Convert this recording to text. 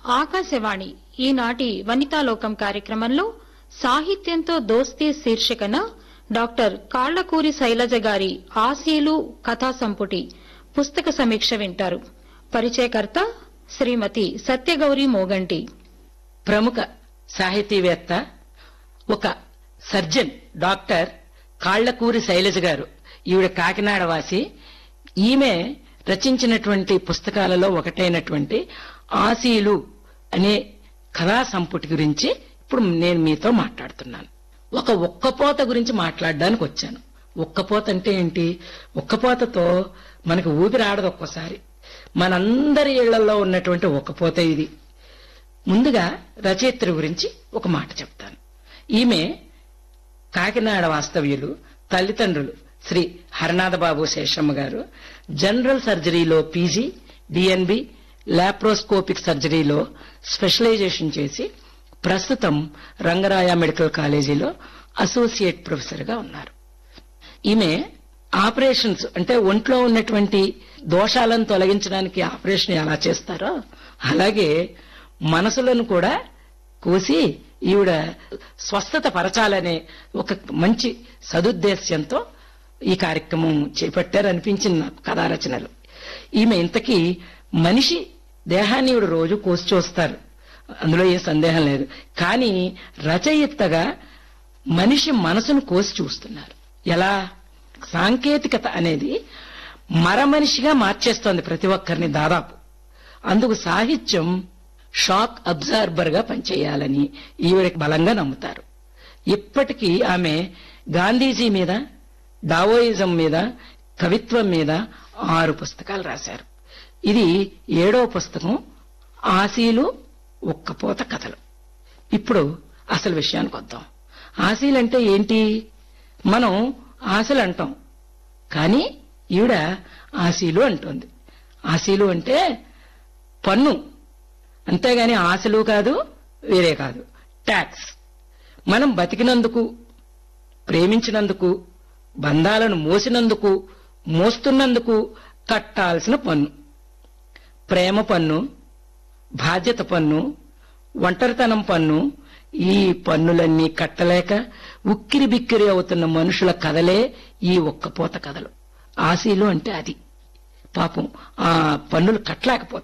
ఆకాశవాణి ఈనాటి వనితాలోకం కార్యక్రమంలో సాహిత్యంతో దోస్తీ శీర్షికన డాక్టర్ కాళ్లకూరి శైలజ గారి ఆశీలు కథా సంపుటి పుస్తక సమీక్ష వింటారు పరిచయకర్త శ్రీమతి సత్యగౌరి మోగంటి ప్రముఖ సాహితీవేత్త ఒక సర్జన్ డాక్టర్ కాళ్లకూరి శైలజ గారు ఈవిడ కాకినాడ వాసి ఈమె రచించినటువంటి పుస్తకాలలో ఒకటైనటువంటి ఆశీలు అనే కథా సంపుటి గురించి ఇప్పుడు నేను మీతో మాట్లాడుతున్నాను ఒక ఒక్కపోత గురించి మాట్లాడడానికి వచ్చాను ఒక్కపోత అంటే ఏంటి ఒక్కపోతతో మనకు ఊపిరి ఆడదు ఒక్కోసారి మనందరి ఇళ్లలో ఉన్నటువంటి ఒక్కపోత ఇది ముందుగా రచయిత్రి గురించి ఒక మాట చెప్తాను ఈమె కాకినాడ వాస్తవ్యులు తల్లిదండ్రులు శ్రీ హరనాథ బాబు శేషమ్మ గారు జనరల్ సర్జరీలో పీజీ డిఎన్బి లాప్రోస్కోపిక్ సర్జరీలో స్పెషలైజేషన్ చేసి ప్రస్తుతం రంగరాయ మెడికల్ కాలేజీలో అసోసియేట్ ప్రొఫెసర్ గా ఉన్నారు ఈమె ఆపరేషన్స్ అంటే ఒంట్లో ఉన్నటువంటి దోషాలను తొలగించడానికి ఆపరేషన్ ఎలా చేస్తారో అలాగే మనసులను కూడా కోసి ఈవిడ స్వస్థత పరచాలనే ఒక మంచి సదుద్దేశ్యంతో ఈ కార్యక్రమం చేపట్టారనిపించింది నాకు కథా రచనలు ఈమె ఇంతకీ మనిషి దేహాన్ని ఈవిడ రోజు కోసి చూస్తారు అందులో ఏ సందేహం లేదు కానీ రచయితగా మనిషి మనసును కోసి చూస్తున్నారు ఎలా సాంకేతికత అనేది మరమనిషిగా మార్చేస్తోంది ప్రతి ఒక్కరిని దాదాపు అందుకు సాహిత్యం షాక్ అబ్జార్బర్ గా పనిచేయాలని ఈవిడ బలంగా నమ్ముతారు ఇప్పటికీ ఆమె గాంధీజీ మీద డావోయిజం మీద కవిత్వం మీద ఆరు పుస్తకాలు రాశారు ఇది ఏడో పుస్తకం ఆశీలు ఒక్కపోత కథలు ఇప్పుడు అసలు విషయానికి వద్దాం ఆశీలంటే ఏంటి మనం ఆశలు అంటాం కానీ ఈవిడ ఆశీలు అంటోంది ఆశీలు అంటే పన్ను అంతేగాని ఆశలు కాదు వేరే కాదు ట్యాక్స్ మనం బతికినందుకు ప్రేమించినందుకు బంధాలను మోసినందుకు మోస్తున్నందుకు కట్టాల్సిన పన్ను ప్రేమ పన్ను బాధ్యత పన్ను ఒంటరితనం పన్ను ఈ పన్నులన్నీ కట్టలేక ఉక్కిరి బిక్కిరి అవుతున్న మనుషుల కథలే ఈ ఒక్కపోత కథలు ఆశీలు అంటే అది పాపం ఆ పన్నులు కట్టలేకపోతారు